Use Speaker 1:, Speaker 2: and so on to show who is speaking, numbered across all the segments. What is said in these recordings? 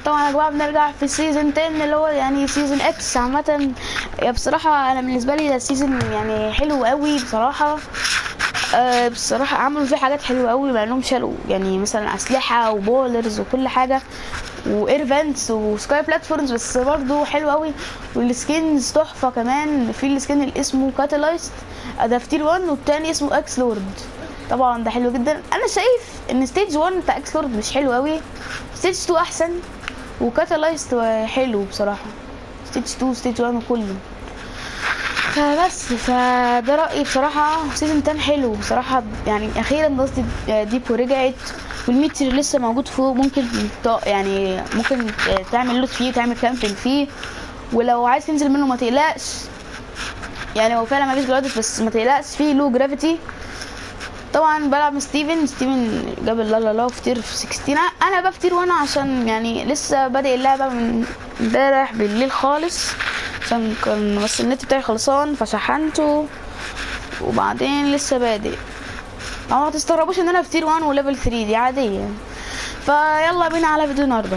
Speaker 1: طبعا يا جماعه بنرجع في سيزون 10 اللي هو يعني سيزون اكس عامه يا بصراحه انا بالنسبه لي ده سيزون يعني حلو قوي بصراحه أه بصراحه عملوا فيه حاجات حلوه قوي مع انهم شالوا يعني مثلا اسلحه وبولرز وكل حاجه واير فانتس وسكاي بلاتفورمز بس برضه حلو قوي والسكينز تحفه كمان في السكين اللي اسمه كاتالايست ده في تير 1 والتاني اسمه اكس لورد طبعا ده حلو جدا انا شايف ان ستيج 1 بتاع اكس لورد مش حلو قوي ستيج 2 احسن وكاتالايست حلو بصراحه ستيج 2 ستيج 1 وكله فبس فده رايي بصراحه سيزون 10 حلو بصراحه يعني اخيرا قصدي ديبو رجعت والميتر لسه موجود فوق ممكن ت- يعني ممكن تعمل لوت فيه تعمل كامبينج فيه ولو عايز تنزل منه ما تقلقش يعني هو فعلا مفيش جرادس بس ما تقلقش فيه لو جرافيتي طبعا بلعب مع ستيفن ستيفن جاب لا لا لا في تير 16 انا بقى في تير 1 عشان يعني لسه بادئ اللعبه من امبارح بالليل خالص عشان كان بس النت بتاعي خلصان فشحنته وبعدين لسه بادئ أو ما تستغربوش ان انا في تير 1 وليفل 3 دي عاديه فيلا بينا على فيديو النهارده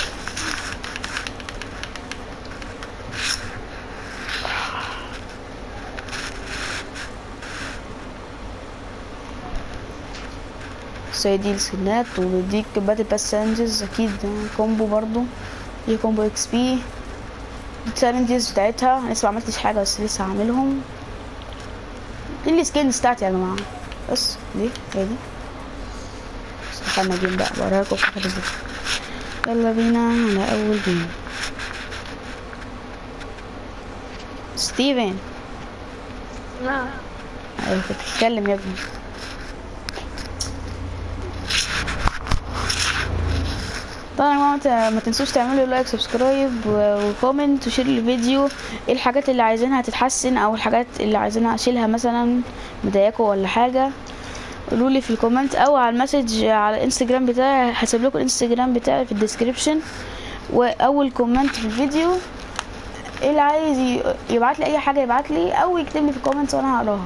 Speaker 1: زي دي السكنات وبيديك باتل باس ساندز اكيد كومبو برضو دي كومبو اكس بي التشالنجز بتاعتها أنا لسه ما عملتش حاجه بس لسه هعملهم دي السكينز بتاعتي يا جماعه بس دي هي دي بس دخلنا جيم بقى وراكم في حاجه زي كده. يلا بينا على اول جيم ستيفن
Speaker 2: نعم
Speaker 1: ايوه كنت بتتكلم يا ابني طبعا يا جماعه ما- ما تنسوش تعملوا لايك سبسكرايب و- وكومنت وشير الفيديو ايه الحاجات اللي عايزينها تتحسن او الحاجات اللي عايزينها اشيلها مثلا مضايقاكم ولا حاجه قولوا لي في الكومنت او على المسج على الانستجرام بتاعي هسيب لكم الانستجرام بتاعي في الديسكريبشن واول كومنت في الفيديو اللي عايز يبعت لي اي حاجه يبعت لي او يكتب لي في الكومنتس وانا هقراها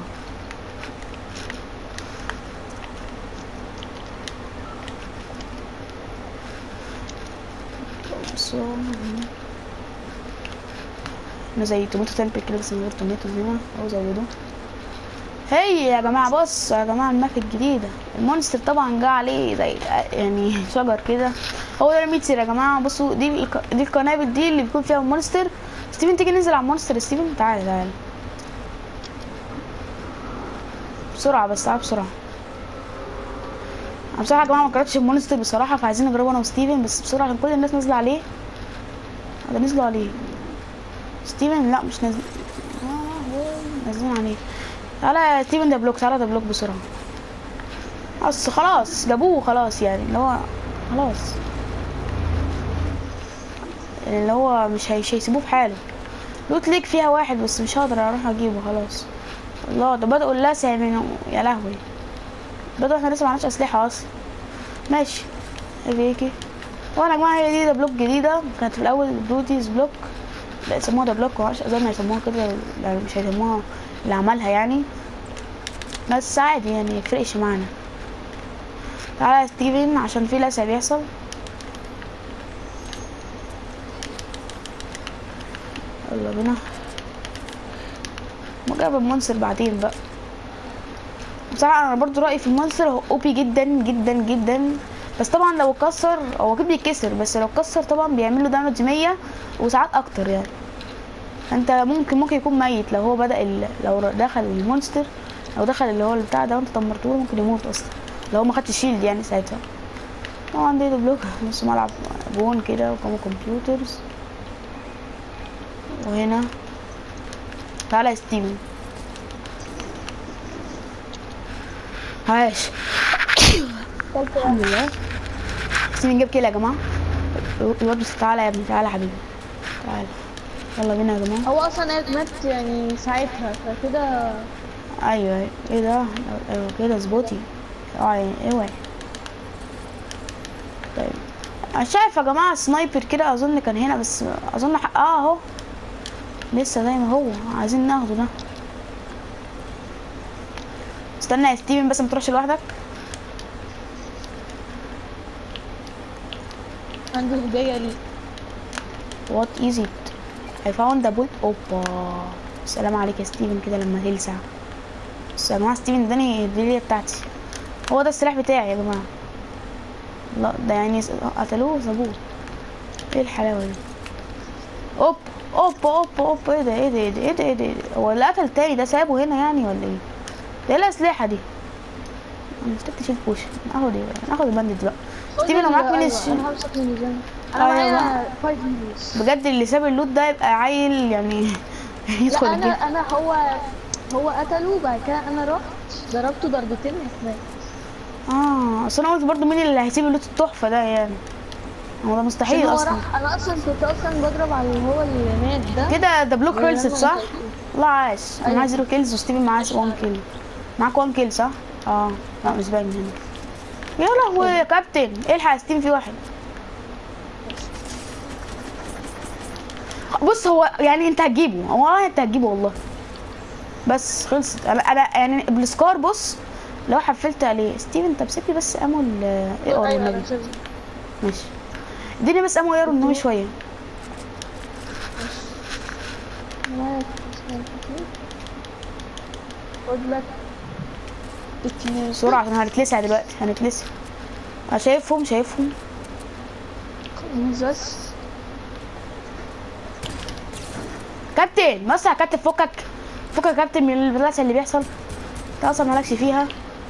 Speaker 1: بس هو- انا زي توماتو تمبل كده بس من غير توماتو هنا او زوده هي يا جماعه بص يا جماعه الماب الجديده المونستر طبعا جه عليه زي يعني شجر كده هو ده الميتسر يا جماعه بصوا دي الق- دي القنابل دي اللي بيكون فيها المونستر ستيفن تيجي ننزل على المونستر يا ستيفن تعالى تعالى بسرعه بس تعالى بسرعه انا بصراحه يا جماعه ما جربتش المونستر بصراحه فعايزين نجربه انا وستيفن بس بسرعه عشان كل الناس نازله عليه ده نزلوا عليه ستيفن لا مش نازل آه، نازلين عليه تعالى يا ستيفن ده بلوك تعالى ده بلوك بسرعه بس خلاص جابوه خلاص يعني اللي هو خلاص يعني اللي هو مش هي- مش هيسيبوه في حاله لوت ليك فيها واحد بس مش هقدر اروح اجيبه خلاص الله ده بدأوا اللسع منه يا لهوي بدأوا احنا لسه معناش اسلحه اصلا ماشي هيك وانا يا جماعه هي دي ده بلوك جديده كانت في الاول بروتيز بلوك لا يسموها ده بلوك معرفش اظن يسموها كده لا مش هيسموها اللي عملها يعني بس عادي يعني ميفرقش معانا تعالى يا ستيفن عشان في لسع بيحصل يلا بينا مجرب المونستر بعدين بقى بصراحة انا برضو رأيي في المونستر هو اوبي جدا جدا جدا بس طبعا لو اتكسر هو اكيد بيتكسر بس لو اتكسر طبعا بيعمل له دامج 100 وساعات اكتر يعني انت ممكن ممكن يكون ميت لو هو بدأ ال... لو دخل المونستر لو دخل اللي هو بتاع ده وانت دمرته له ممكن يموت اصلا لو هو ما خدش شيلد يعني ساعتها طبعا دي بلوك نص ملعب جون كده وكم كمبيوترز وهنا تعالى يا ستيفن عاش الحمد لله ستيفن جاب كيل يا جماعه الواد بس تعالى يا ابني تعالى يا حبيبي تعالى يلا بينا يا جماعه
Speaker 2: هو اصلا مات يعني ساعتها فكده
Speaker 1: ايوه ايوه ايه ده ايوه كده اظبطي اوعي اوعي طيب انا شايف يا جماعه سنايبر كده اظن كان هنا بس اظن ح- اه اهو لسه زي ما هو عايزين ناخده ده استنى يا ستيفن بس ما تروحش لوحدك
Speaker 2: عندي هدية ليك
Speaker 1: وات از ات اي فاوند ذا بوت اوبا السلام عليك يا ستيفن كده لما تلسع بس يا جماعه ستيفن اداني الهديه بتاعتي هو ده السلاح بتاعي يا جماعه لا ده يعني س- قتلوه وسابوه ايه الحلاوه دي اوب اوب اوب اوب ايه ده ايه ده ايه ده ايه ده ايه ده, إيه ده؟ هو اللي قتل التاني ده سابه هنا يعني ولا ايه ده ايه الاسلحه دي انا محتاج تشيل كوش ناخد ايه بقى؟ ناخد الباندت بقى ستيفن لو معاك مين الش-
Speaker 2: انا همسك من الجنة انا
Speaker 1: أيوة.
Speaker 2: معايا 5 مينيز
Speaker 1: بجد اللي ساب اللوت ده يبقى عيل يعني يدخل
Speaker 2: لا
Speaker 1: الجيم
Speaker 2: انا انا هو هو قتله بعد كده انا رحت ضربته ضربتين ومات
Speaker 1: اه اصل انا قلت برضو مين اللي هيسيب اللوت التحفه ده يعني هو ده مستحيل
Speaker 2: عشان هو
Speaker 1: اصلا
Speaker 2: راح انا اصلا كنت اصلا بضرب على اللي هو اللي مات ده
Speaker 1: كده ده بلوك
Speaker 2: ولما
Speaker 1: خلصت صح؟
Speaker 2: قتلته.
Speaker 1: لا عاش انا
Speaker 2: أيوة.
Speaker 1: معايا زيرو كيلز وستيفن معاه 1 كيل معاك 1 كيل صح؟ اه لا مش باين هنا يا لهوي يا كابتن الحق يا ستيفن في واحد بص هو يعني انت هتجيبه هو آه انت هتجيبه والله بس خلصت انا انا يعني بالسكار بص لو حفلت عليه ستيفن انت بسيب لي بس امو ال ايه ار
Speaker 2: أيوة،
Speaker 1: والنبي
Speaker 2: أنا شايف.
Speaker 1: ماشي اديني بس امو ايرون نوي شويه
Speaker 2: معايا خد لك اتنين
Speaker 1: بسرعه عشان هنتلسع دلوقتي هنتلسع أنا شايفهم شايفهم
Speaker 2: خمس بس
Speaker 1: كابتن بص يا كابتن فكك فكك يا كابتن من البلاسه اللي بيحصل انت اصلا مالكش فيها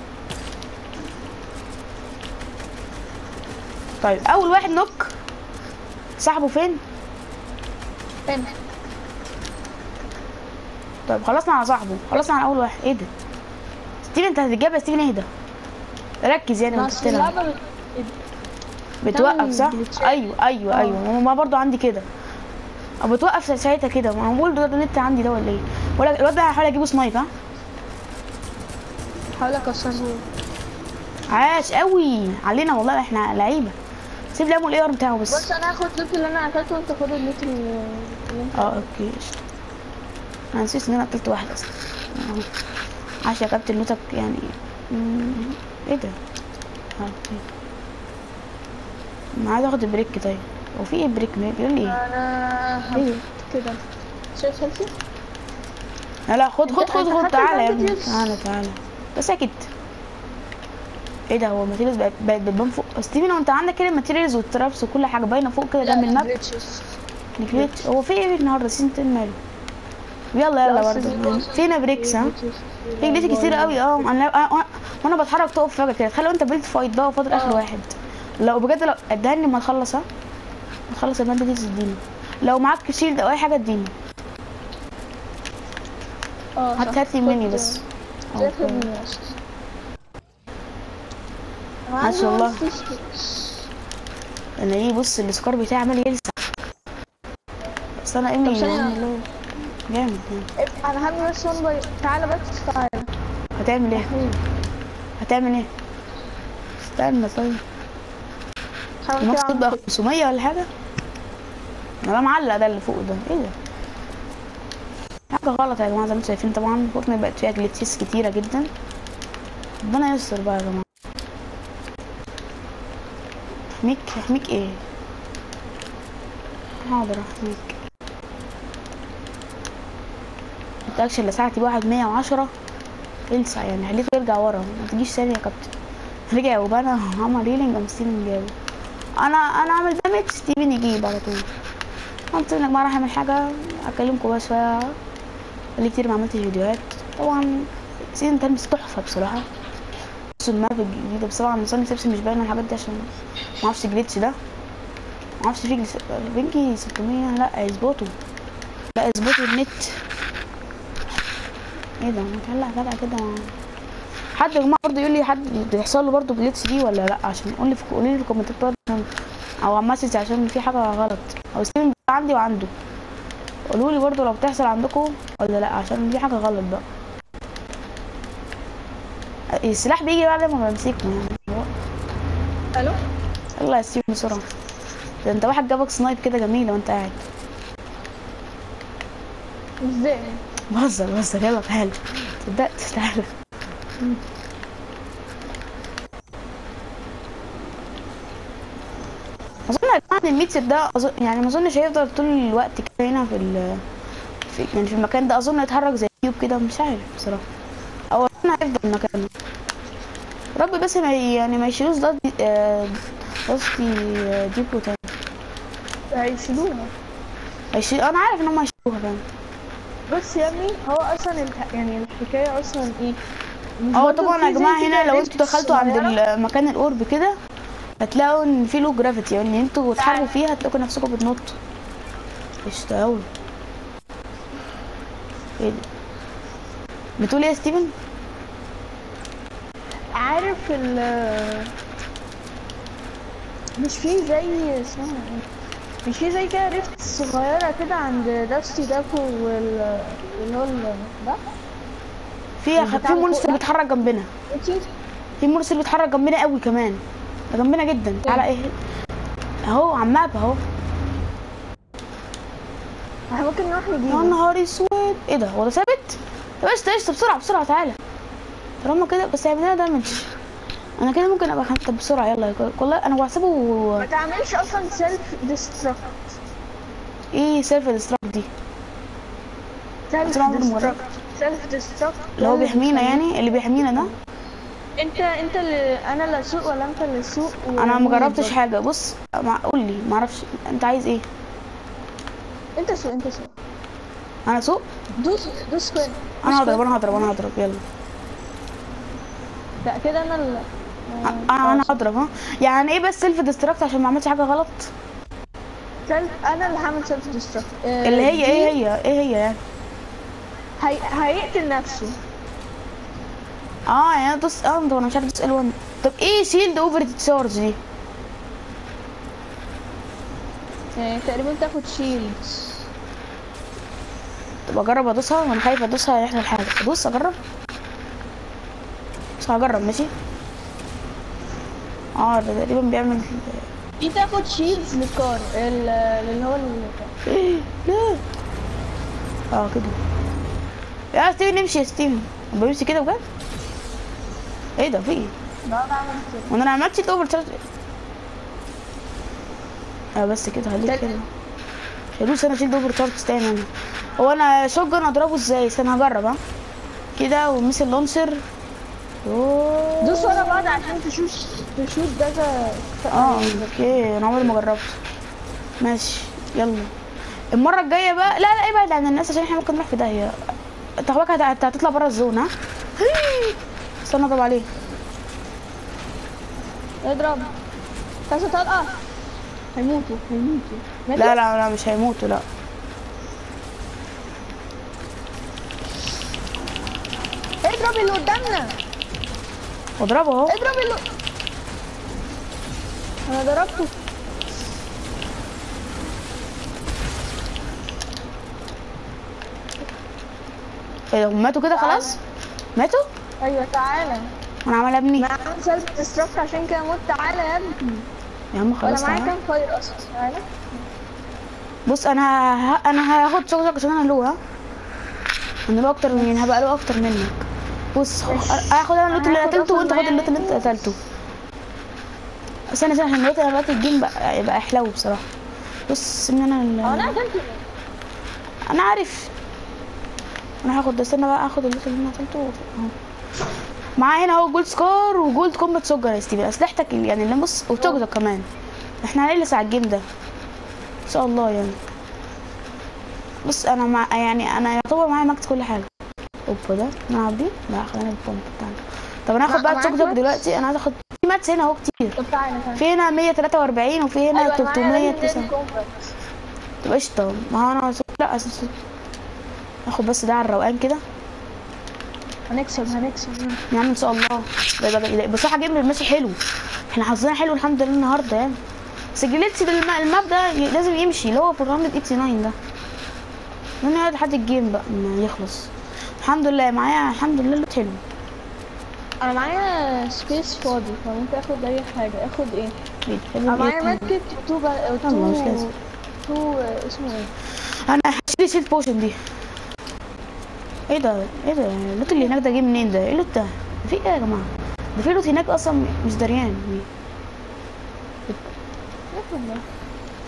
Speaker 1: طيب اول واحد نوك صاحبه فين
Speaker 2: فين
Speaker 1: طيب خلصنا على صاحبه خلصنا على اول واحد ايه ده ستيفن انت هتتجاب يا ستيفن اهدى ركز يعني وانت
Speaker 2: اصل
Speaker 1: بتلعب
Speaker 2: اللعبة
Speaker 1: بتوقف صح
Speaker 2: بتشيك.
Speaker 1: ايوه ايوه
Speaker 2: اه.
Speaker 1: ايوه ما برضو عندي كده أو بتوقف ساعتها كده ما هو بقول ده ده النت عندي ده ولا ايه ولا الواد ده هحاول اجيبه سنايب ها
Speaker 2: حاول اكسره
Speaker 1: عاش قوي علينا والله احنا لعيبه سيب لي امو الاي ار بتاعه بس
Speaker 2: بص انا هاخد اللوت اللي انا قتلته وانت خد اللوت اللي اللي انت
Speaker 1: اه اوكي قشطة. انا نسيت ان انا قتلت واحد اصلا أهو. عاش يا كابتن لوتك يعني مم، ايه ده اه اوكي انا عايز اخد البريك طيب هو في ايه بريك بيقول لي ايه
Speaker 2: انا
Speaker 1: ايه
Speaker 2: هحط كده شايف هيلثي
Speaker 1: لا لا خد خد
Speaker 2: انت-
Speaker 1: خد
Speaker 2: انت
Speaker 1: خد
Speaker 2: خدت
Speaker 1: تعالى يا ابني
Speaker 2: الباندجز؟
Speaker 1: تعالى تعالى بس ساكت ايه ده هو الماتيريالز بقت بقت بتبان فوق ستيفن هو انت عندك كده الماتيريالز والترابس وكل حاجه باينه فوق كده جنب الماب
Speaker 2: جليتشز
Speaker 1: نكليت هو في ايه النهارده سيزون 10 ماله يلا يلا برضه فينا بريكس ها في جليت كتير قوي اه انا أنا- وانا بتحرك تقف فجاه كده تخيل لو انت بيلت فايت بقى وفاضل اخر
Speaker 2: اه.
Speaker 1: واحد لو بجد لو اداني ما تخلص ها ما تخلص الباند دي اديني لو معاك شيلد او اي حاجه اديني
Speaker 2: اه
Speaker 1: هات هات لي مني بس
Speaker 2: شايف
Speaker 1: أوكي.
Speaker 2: مني بس
Speaker 1: ما شاء الله.
Speaker 2: الله
Speaker 1: انا ايه بص السكار بتاعي عمال يلسع بس انا
Speaker 2: طب
Speaker 1: امي
Speaker 2: ثانية.
Speaker 1: يعني اللي هو جامد يعني.
Speaker 2: انا هعمل بس وان باي تعالى بس تعالى
Speaker 1: هتعمل ايه هتعمل ايه استنى طيب
Speaker 2: حاول كده
Speaker 1: المفروض
Speaker 2: اعمل
Speaker 1: بقى
Speaker 2: كده
Speaker 1: 500 ولا حاجه ما ده معلق ده اللي فوق ده ايه ده حاجه غلط يا جماعه زي ما انتم شايفين طبعا فورتنايت بقت فيها جليتشز كتيره جدا ربنا يستر بقى يا جماعه احميك احميك ايه حاضر احميك انت اكشن لساعتي واحد مية وعشرة السع يعني خليته يرجع ورا ما تجيش ثانية يا كابتن رجع وبنا عمل ريلينج قام ستيفن جابه انا انا عامل دامج ستيفن يجيب على طول قلت انك ما راح اعمل حاجة اكلمكم بس شوية بقالي كتير ما عملتش فيديوهات طبعا سيزون تلمس تحفة بصراحة بصوا الماب الجديدة بس طبعا صني سيبسي مش باينة الحاجات دي عشان ما اعرفش جليتش ده ما اعرفش فيه جليتش بنكي 600 لا اظبطوا لا اظبطوا النت ايه ده متهلع فجأة كده حد يا جماعة برضه يقول لي حد بيحصل له برضه جليتش دي ولا لا عشان قول لي في قولي لي في الكومنتات برضه عشان او على المسج عشان في حاجة غلط او ستيفن عندي وعنده قولوا لي برضه لو بتحصل عندكم ولا لا عشان دي حاجة غلط بقى السلاح بيجي بعد ما بمسكه يعني
Speaker 2: الو
Speaker 1: يلا يا ستيفن بسرعة ده انت واحد جابك سنايب كده جميلة وانت قاعد
Speaker 2: ازاي
Speaker 1: بهزر بهزر يلا تعالى صدقت تعالى اظن يا جماعه الميتسر ده أظن يعني ما اظنش هيفضل طول الوقت كده هنا في ال في يعني في المكان ده اظن هيتحرك زي كيوب كده مش عارف بصراحه او اظن هيفضل المكان ده ربي بس ما ي- يعني ما يشيلوش ده آه، قصدي آه، ديبو تاني
Speaker 2: هيشيلوها
Speaker 1: هيشيل انا عارف ان هم هيشيلوها فاهم
Speaker 2: بص يا ابني هو اصلا الح... يعني الحكايه اصلا ايه مش
Speaker 1: اه
Speaker 2: برضه
Speaker 1: طبعا
Speaker 2: في
Speaker 1: يا جماعه
Speaker 2: زي
Speaker 1: هنا
Speaker 2: كده
Speaker 1: لو
Speaker 2: ريفت
Speaker 1: انتوا دخلتوا عند
Speaker 2: صغيرة.
Speaker 1: ال- مكان القرب كده هتلاقوا ان في له جرافيتي يعني انتوا تحاربوا فيها هتلاقوا نفسكم بتنطوا قشطة اوي ايه ده بتقول ايه يا ستيفن؟
Speaker 2: عارف ال مش في زي اسمها ايه مش في زي كده ريفت صغيرة كده عند داستي داكو وال اللي هو ال- ده
Speaker 1: في
Speaker 2: البتاع
Speaker 1: في
Speaker 2: اللي
Speaker 1: مونستر
Speaker 2: فوق ده؟
Speaker 1: بيتحرك جنبنا
Speaker 2: انتي
Speaker 1: في مونستر بيتحرك جنبنا قوي كمان ده جنبنا جدا تعالى ايه اهو على الماب اهو
Speaker 2: احنا ممكن نروح
Speaker 1: يا
Speaker 2: نجيبه
Speaker 1: نهار اسود ايه ده هو ده ثابت طب قشطة قشطة بسرعة بسرعة تعالى طالما كده بس هيعمل لنا دامج انا كده ممكن ابقى خمسة طب بسرعة يلا والله انا بحسبه
Speaker 2: ما تعملش اصلا سيلف ديستراكت
Speaker 1: ايه سيلف ديستراكت دي
Speaker 2: سيلف
Speaker 1: طول عمري ما
Speaker 2: ديستراكت سيلف ديستراكت
Speaker 1: اللي هو بيحمينا يعني اللي بيحمينا ده
Speaker 2: انت انت اللي انا اللي اسوق ولا انت اللي اسوق
Speaker 1: انا ما
Speaker 2: ومين
Speaker 1: جربتش
Speaker 2: يضرب؟
Speaker 1: حاجه بص مع... قول لي ما اعرفش انت عايز ايه
Speaker 2: انت سوق انت سوق
Speaker 1: انا اسوق
Speaker 2: دوس دوس كوين
Speaker 1: انا هضرب انا هضرب انا هضرب يلا
Speaker 2: لا كده انا اللي
Speaker 1: انا انا هضرب ها يعني ايه بس سيلف ديستراكت عشان ما عملتش حاجه غلط
Speaker 2: سيلف انا اللي هعمل سيلف ديستراكت
Speaker 1: اللي هي ايه هي ايه هي يعني
Speaker 2: هي... هيقتل نفسه
Speaker 1: اه يعني انا دوس اه ده انا مش عارف ادوس ال1 طب ايه شيلد اوفر تشارج دي
Speaker 2: يعني تقريبا تاخد شيلد
Speaker 1: طب اجرب ادوسها وانا خايف ادوسها يحصل حاجه ادوس اجرب بس هجرب ماشي اه ده تقريبا بيعمل
Speaker 2: دي تاخد شيلدز للكار ال- اللي هو ال-
Speaker 1: ايه لا اه كده يا ستيفن نمشي يا ستيفن بمشي كده بجد ايه ده في ايه
Speaker 2: بقعد اعمل كده
Speaker 1: وانا انا عملت شيت اوفر تشارج اه بس كده خليك
Speaker 2: ده-
Speaker 1: كده شيلوس انا شيلد اوفر تشارج تاني انا هو انا شوت جن اضربه ازاي استنى هجرب ها كده ومثل لونسر اوه
Speaker 2: دوس ورا بعض عشان تشوف تشوف ده ده
Speaker 1: اه اوكي انا عمري ما جربت ماشي يلا المره الجايه بقى لا لا ابعد عن الناس عشان احنا ممكن نروح في داهيه انت خباك هت- هت- هتطلع بره الزون ها استنى اضرب عليه
Speaker 2: اضرب كذا طلقة هيموتوا هيموتوا
Speaker 1: لا لا لا مش هيموتوا لا
Speaker 2: اضرب اللي قدامنا
Speaker 1: واضربه اهو
Speaker 2: اضرب اللي انا ضربته
Speaker 1: ايه ده هم ماتوا كده خلاص ماتوا
Speaker 2: ايوه تعالى
Speaker 1: انا عمال ابني
Speaker 2: انا عامل سيلف ديستراكت عشان كده موت تعالى يا ابني
Speaker 1: يا عم
Speaker 2: ولا
Speaker 1: خلاص
Speaker 2: معايا
Speaker 1: تعالى
Speaker 2: كام فاير اصلا تعالى
Speaker 1: بص انا ه... انا هاخد شغلك عشان انا له ها انا له اكتر من هبقى له اكتر منك بص هاخد انا اللوت اللي
Speaker 2: هاخد
Speaker 1: قتلته
Speaker 2: أصلاً
Speaker 1: وانت خد
Speaker 2: معايا
Speaker 1: اللوت اللي انت قتلته استنى استنى عشان دلوقتي انا دلوقتي الجيم بقى يبقى احلو بصراحه بص ان انا ال...
Speaker 2: هو انا قتلت
Speaker 1: انا عارف انا هاخد ده استنى بقى اخد اللوت اللي انا قتلته اهو معايا هنا اهو جولد سكار وجولد كومبات سجر يا ستيفن اسلحتك اللي- يعني اللي بص وتوجدك كمان احنا هنقلس على الجيم ده ان شاء الله يعني بص انا مع يعني انا يعتبر معايا ماكس كل حاجه اوبا ده نلعب دي لا خلينا البومب بتاعنا طب انا هاخد
Speaker 2: مع-
Speaker 1: بقى
Speaker 2: معاك
Speaker 1: التوك توك
Speaker 2: ماكس؟
Speaker 1: دلوقتي انا عايز اخد في ماتس هنا اهو كتير
Speaker 2: طب تعالى تعالى
Speaker 1: في هنا 143 وفي هنا
Speaker 2: أيوة، أنا معايا
Speaker 1: 300
Speaker 2: لازم
Speaker 1: تسعة.
Speaker 2: نعمل كومبات.
Speaker 1: طب قشطة ما هو انا سو- لا أساس اخد بس ده على الروقان كده
Speaker 2: هنكسب هنكسب
Speaker 1: يا عم ان شاء الله ده ده ده بصراحة جيم ماشي حلو احنا حظنا حلو الحمد لله النهارده يعني بس الجليتسي ده الم- الماب ده ي- لازم يمشي اللي هو 489 ده من يقعد لحد الجيم بقى ما يخلص الحمد لله معايا الحمد لله اللوت حلو
Speaker 2: انا معايا سبيس فاضي فممكن اخد اي حاجه اخد ايه
Speaker 1: إيه ده؟
Speaker 2: انا معايا
Speaker 1: إيه؟
Speaker 2: ماركت تو با...
Speaker 1: الله، مش
Speaker 2: تو
Speaker 1: لازم.
Speaker 2: تو اسمه ايه
Speaker 1: انا هشتري سيلد بوشن دي ايه ده ايه ده اللوت اللي هناك ده جه منين ده ايه اللوت ده ده في ايه يا جماعه ده في لوت هناك اصلا مش دريان
Speaker 2: ناخد ده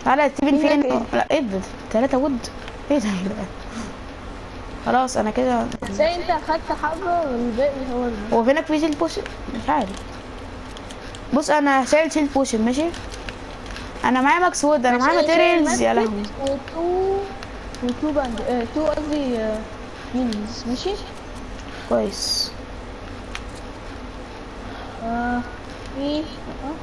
Speaker 1: تعالى ستيفن
Speaker 2: فينك
Speaker 1: فين
Speaker 2: إيه؟
Speaker 1: لا ايه ده تلاتة وود ايه ده ايه ده خلاص انا كده
Speaker 2: زي انت اخدت حبة والباقي هو ال-
Speaker 1: هو فينك في شيل بوشن مش عارف بص انا شايل شيل بوشن ماشي انا معايا ماكس وود انا معايا
Speaker 2: عشان
Speaker 1: ماتيريالز يا
Speaker 2: المسك
Speaker 1: لهوي
Speaker 2: وتو وتو باند اه تو قصدي اه مينز ماشي
Speaker 1: كويس
Speaker 2: اه ايه اه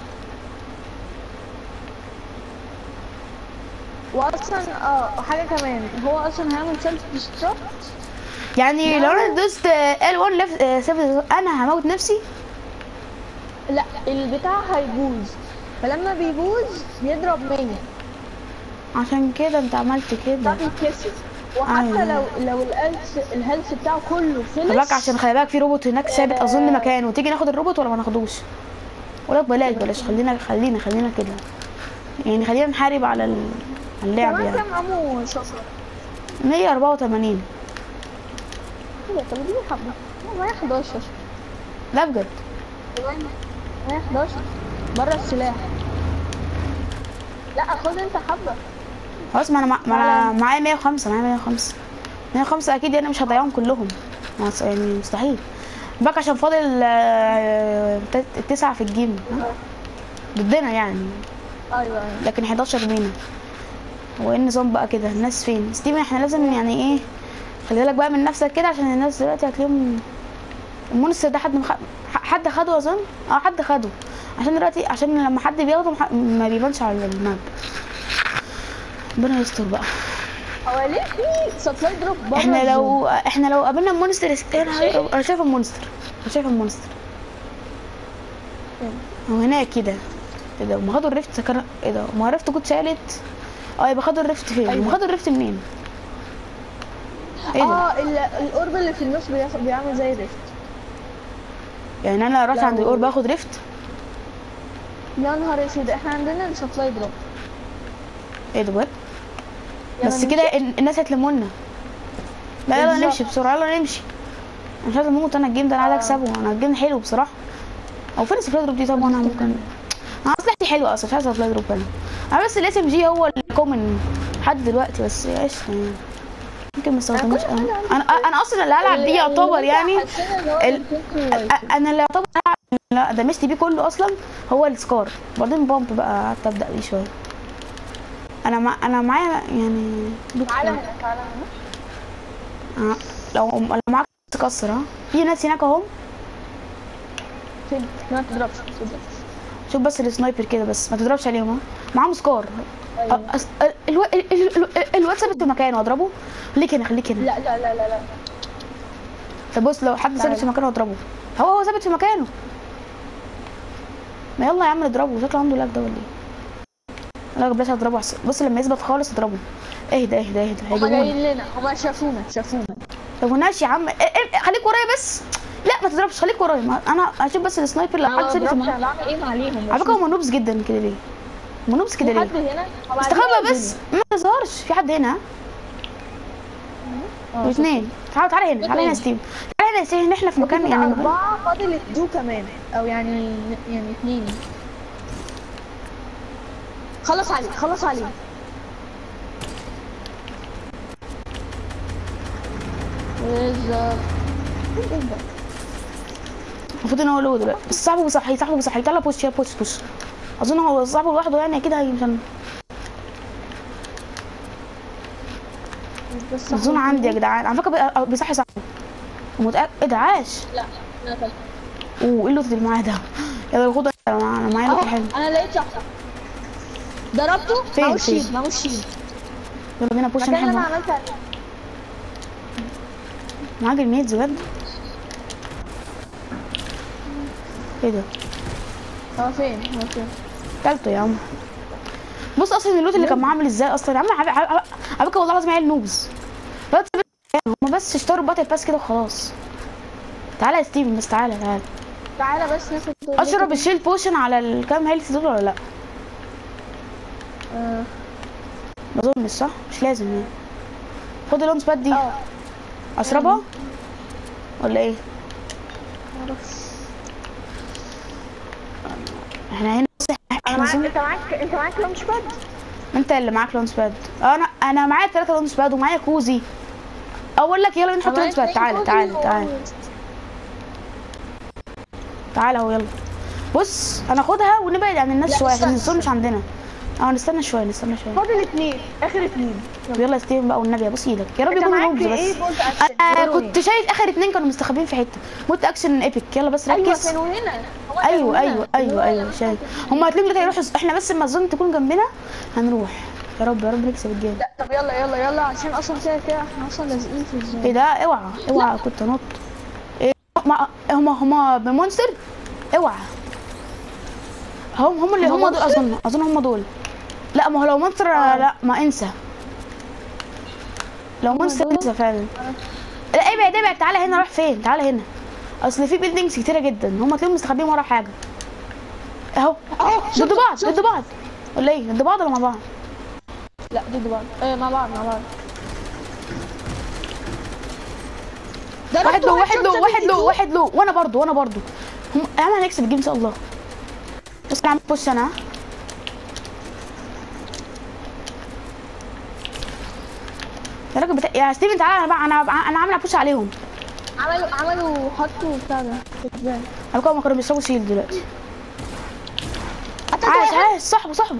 Speaker 2: واصلا اه حاجة كمان هو اصلا هيعمل سيلف ديستراكت
Speaker 1: يعني لو انا دوست L1 لف سيف انا هموت نفسي
Speaker 2: لا البتاع هيبوظ فلما بيبوظ بيضرب 100
Speaker 1: عشان كده انت عملت
Speaker 2: ده
Speaker 1: كده
Speaker 2: بيتكسر وحتى
Speaker 1: أيوة.
Speaker 2: لو لو الهيلث الهيلث بتاعه كله
Speaker 1: خلي بالك
Speaker 2: خلص
Speaker 1: عشان خلي بالك في روبوت هناك ثابت اظن مكانه تيجي ناخد الروبوت ولا ما ناخدوش ولا بلاش بلاش خلينا خلينا خلينا كده يعني خلينا نحارب على ال- على اللعب
Speaker 2: كمان
Speaker 1: يعني
Speaker 2: كام عمو شفرة
Speaker 1: 184
Speaker 2: كده طب اديني حبة معايا 11
Speaker 1: لا بجد
Speaker 2: معايا 11 بره السلاح لا خد انت حبة
Speaker 1: خلاص ما انا مع- ما انا معايا 105 معايا 105 105 اكيد انا مش هضيعهم كلهم ما س- يعني مستحيل بقى عشان فاضل آه، تت- التسعة في الجيم ها؟ ضدنا يعني
Speaker 2: ايوه ايوه
Speaker 1: لكن 11 بينا هو ايه النظام بقى كده الناس فين ستيفن احنا لازم يعني ايه خلي بالك بقى من نفسك كده عشان الناس دلوقتي هتلاقيهم المونستر ده حد مخ... ح- حد خده اظن اه حد خده عشان دلوقتي عشان لما حد بياخده مح- ما بيبانش على الماب ربنا يستر بقى
Speaker 2: هو ليه في سبلاي دروب بره
Speaker 1: احنا
Speaker 2: الزون؟
Speaker 1: لو احنا لو قابلنا المونستر انا انا شايفه المونستر انا شايفه المونستر هو هناك كده ايه ده هم خدوا الريفت سكر ايه ده ما الريفت كنت شالت اه يبقى خدوا الريفت فين هم
Speaker 2: أيوة.
Speaker 1: خدوا الريفت منين ايه ده
Speaker 2: اه ال- القرب اللي في النص بياخ- بيعمل زي ريفت
Speaker 1: يعني انا رحت
Speaker 2: لو-
Speaker 1: عند الاور باخد ريفت
Speaker 2: يا نهار اسود احنا عندنا السبلاي دروب
Speaker 1: ايه ده بجد
Speaker 2: يلا
Speaker 1: بس
Speaker 2: نمشي.
Speaker 1: كده ال- الناس هتلمونا لا يلا
Speaker 2: بالظبط.
Speaker 1: نمشي بسرعه يلا نمشي انا مش عايز اموت انا الجيم ده انا عايز اكسبه انا الجيم حلو بصراحه او فين السبلاي دروب دي طب انا ممكن انا اسلحتي حلوه اصلا مش عايز سبلاي دروب انا انا بس الاس ام جي هو الكومن لحد دلوقتي بس ايش يعني ممكن ما استخدموش
Speaker 2: كل
Speaker 1: قوي
Speaker 2: حاجة عندي
Speaker 1: انا انا اصلا اللي هلعب بيه يعتبر يعني ال-
Speaker 2: ال...
Speaker 1: أ- انا اللي يعتبر هلعب- لا دمجت بيه كله اصلا هو السكار بعدين بامب بقى قعدت ابدا بيه شويه انا مع... انا معايا يعني لوت
Speaker 2: تعالى
Speaker 1: حلو.
Speaker 2: هنا تعالى هنا
Speaker 1: آه، لو لو معاك تكسر ها في ناس هناك اهم
Speaker 2: فين ما تضربش ما تضربش
Speaker 1: شوف بس السنايبر كده بس ما تضربش عليهم ها معاهم سكار
Speaker 2: أيوة.
Speaker 1: أ- أس- ال- الو... ال- ال- ال- الواد ثابت في مكانه اضربه خليك هنا خليك هنا
Speaker 2: لا لا لا لا لا
Speaker 1: طب بص لو حد ثابت
Speaker 2: تعالى.
Speaker 1: في مكانه اضربه هو هو ثابت في مكانه ما يلا يا عم نضربه شكله عنده لاج ده ولا ايه لا بلاش اضربه احسن بص لما يثبت خالص اضربه اهدى اهدى اهدى
Speaker 2: هما
Speaker 1: هيجيبونا
Speaker 2: جايين لنا هما شافونا شافونا
Speaker 1: طب وناش يا عم إيه إيه خليك ورايا بس لا ما تضربش خليك ورايا ما- انا هشوف بس السنايبر لو
Speaker 2: انا
Speaker 1: حد
Speaker 2: ما
Speaker 1: ثابت في
Speaker 2: بضربش
Speaker 1: مكانه
Speaker 2: انا بعمل ايه عليهم
Speaker 1: على فكره هم نوبس جدا كده ليه هم نوبس كده
Speaker 2: في
Speaker 1: ليه
Speaker 2: حد هنا هو بعدين
Speaker 1: استخبى بس
Speaker 2: يجينا.
Speaker 1: ما تظهرش في حد هنا
Speaker 2: اه،
Speaker 1: اثنين تعال تعالى هنا تعالى هنا يا ستيف تعالى هنا يا ستيف احنا في مكان
Speaker 2: ممكن
Speaker 1: يعني
Speaker 2: أربعة فاضل الدو كمان أو يعني يعني اتنين خلص عليه خلص عليه بالظبط ايه ده؟
Speaker 1: المفروض ان هو له دلوقتي بس صاحبه بيصحي صاحبه بيصحي يلا بوش يلا بوش بوش اظن هو صاحبه لوحده يعني اكيد هيمشي
Speaker 2: بس
Speaker 1: اظن عندي يا جدعان على فكره بي- بيصحي صاحبه متأكد ايه ده عاش
Speaker 2: لا انا فاكر
Speaker 1: وايه اللوت اللي معايا ده يلا خد انا أنا معايا لوت
Speaker 2: اهو
Speaker 1: حلو
Speaker 2: انا لقيت شخص ضربته
Speaker 1: فين؟
Speaker 2: معهوش
Speaker 1: فين؟
Speaker 2: شيل معهوش شيل
Speaker 1: يلا بينا بوش
Speaker 2: المكان اللي انا
Speaker 1: نحن
Speaker 2: عملت عليه
Speaker 1: معاه جرينيدز بجد ايه ده
Speaker 2: هو فين هو فين
Speaker 1: كلته يا عم بص اصلا اللوت اللي كان معاه عامل ازاي اصلا يا عم على- على على فكره والله العظيم عيال نوبز بس هم بس اشتروا باتل باس كده وخلاص تعالى يا ستيفن بس تعالى تعالى
Speaker 2: تعالى بس ناخد
Speaker 1: اشرب الشيل بوشن على الكام هيلث دول ولا لا
Speaker 2: اه
Speaker 1: ما اظنش صح مش لازم يعني خد اللونس باد دي
Speaker 2: اه
Speaker 1: اشربها ولا ايه
Speaker 2: معرفش.
Speaker 1: احنا هنا بص
Speaker 2: انا
Speaker 1: احنا
Speaker 2: معاك
Speaker 1: اظن
Speaker 2: انت معاك انت معاك لانش باد
Speaker 1: انت اللي معاك لونس باد انا انا معايا ثلاثة لونس باد ومعايا كوزي اقول لك يلا نحط لونس باد تعالى تعالى تعالى تعالى اهو يلا بص انا اخدها ونبعد عن الناس
Speaker 2: لا،
Speaker 1: شويه عشان
Speaker 2: استنى،
Speaker 1: الزون مش عندنا اه نستنى شويه نستنى شويه
Speaker 2: فاضل اتنين اخر اتنين
Speaker 1: يلا يا ستيفن بقى والنبي ابوس ايدك يا رب
Speaker 2: انت
Speaker 1: يكونوا
Speaker 2: معاك
Speaker 1: روبز
Speaker 2: ايه
Speaker 1: بس
Speaker 2: بولت اكشن
Speaker 1: انا
Speaker 2: قولوا
Speaker 1: كنت شايف اخر اتنين كانوا مستخبين في حته موت اكشن ايبك يلا بس
Speaker 2: ايوه
Speaker 1: ركز
Speaker 2: كانوا هنا هما كانوا
Speaker 1: ايوه
Speaker 2: هنا.
Speaker 1: ايوه ايوه ايوه شايف هم هتلاقيهم دلوقتي هيروحوا احنا بس اما الزون تكون جنبنا هنروح يا رب يا رب نكسب الجيم
Speaker 2: لا طب يلا يلا يلا عشان اصلا كده كده احنا اصلا لازقين في الزون
Speaker 1: ايه ده اوعى اوعى كنت انط ايه ما هما هما بمونستر اوعى هم هم اللي هم
Speaker 2: هما
Speaker 1: دول
Speaker 2: مونستر؟
Speaker 1: اظن اظن هم دول لا ما هو لو مونستر لا ما انسى لو مونستر
Speaker 2: دول؟
Speaker 1: انسى فعلا لا ابعد ابعد تعالى هنا راح فين تعالى هنا اصل في بيلدينجز كتيره جدا هم تلاقيهم مستخبيين ورا حاجه اهو
Speaker 2: اهو
Speaker 1: ضد بعض ضد بعض ولا ايه ضد بعض ولا مع بعض
Speaker 2: لا ضد بعض ايه مع بعض مع بعض ده
Speaker 1: واحد له واحد له
Speaker 2: شوت
Speaker 1: واحد له
Speaker 2: 72.
Speaker 1: واحد له وانا برضو وانا برضو هم اهم هنكسب الجيم ان شاء الله بس انا عم بص انا يا راجل بتا... يا ستيفن تعالى انا بقى انا انا عامل بوش عليهم
Speaker 2: عملوا عملوا حطوا بتاع ده كتبان
Speaker 1: انا كانوا كانوا بيشربوا شيل دلوقتي
Speaker 2: قتلت
Speaker 1: عايش
Speaker 2: واحد
Speaker 1: عايش صاحبه صاحبه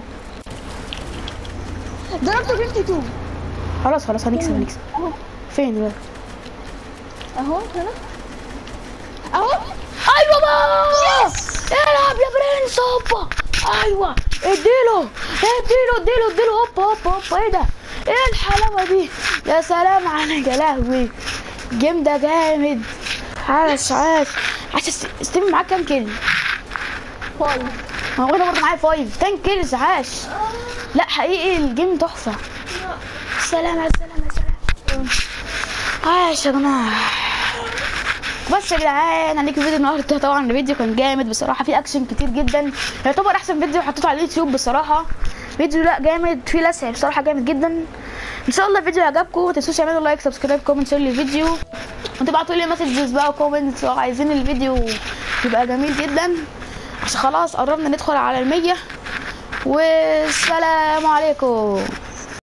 Speaker 2: ضربته 52
Speaker 1: خلاص خلاص هنكسب هنكسب
Speaker 2: اهو
Speaker 1: فين دلوقتي
Speaker 2: اهو هنا اهو
Speaker 1: ايوه بقى العب يا برنس هوبا ايوه اديله اديله اديله اديله هوبا هوبا هوبا ايه ده ايه الحلاوه دي يا سلام عليك يا لهوي الجيم ده جامد عاش عاش عاش ست- ستيفن معاك كام كيل؟
Speaker 2: فايف
Speaker 1: هو انا برضه معايا فايف 10 كيلز عاش لا حقيقي الجيم تحفه سلام يا سلام يا سلام عاش يا جماعه بس يا جدعان هنيجي فيديو النهارده طبعا الفيديو كان جامد بصراحه في اكشن كتير جدا يعتبر احسن فيديو حطيته على اليوتيوب بصراحه فيديو لا جامد فيه لسع بصراحه جامد جدا ان شاء الله الفيديو عجبكم ما تنسوش تعملوا لايك سبسكرايب كومنت شير للفيديو وتبعتوا لي مسجز بقى وكومنتس لو عايزين الفيديو يبقى جميل جدا عشان خلاص قربنا ندخل على المية والسلام عليكم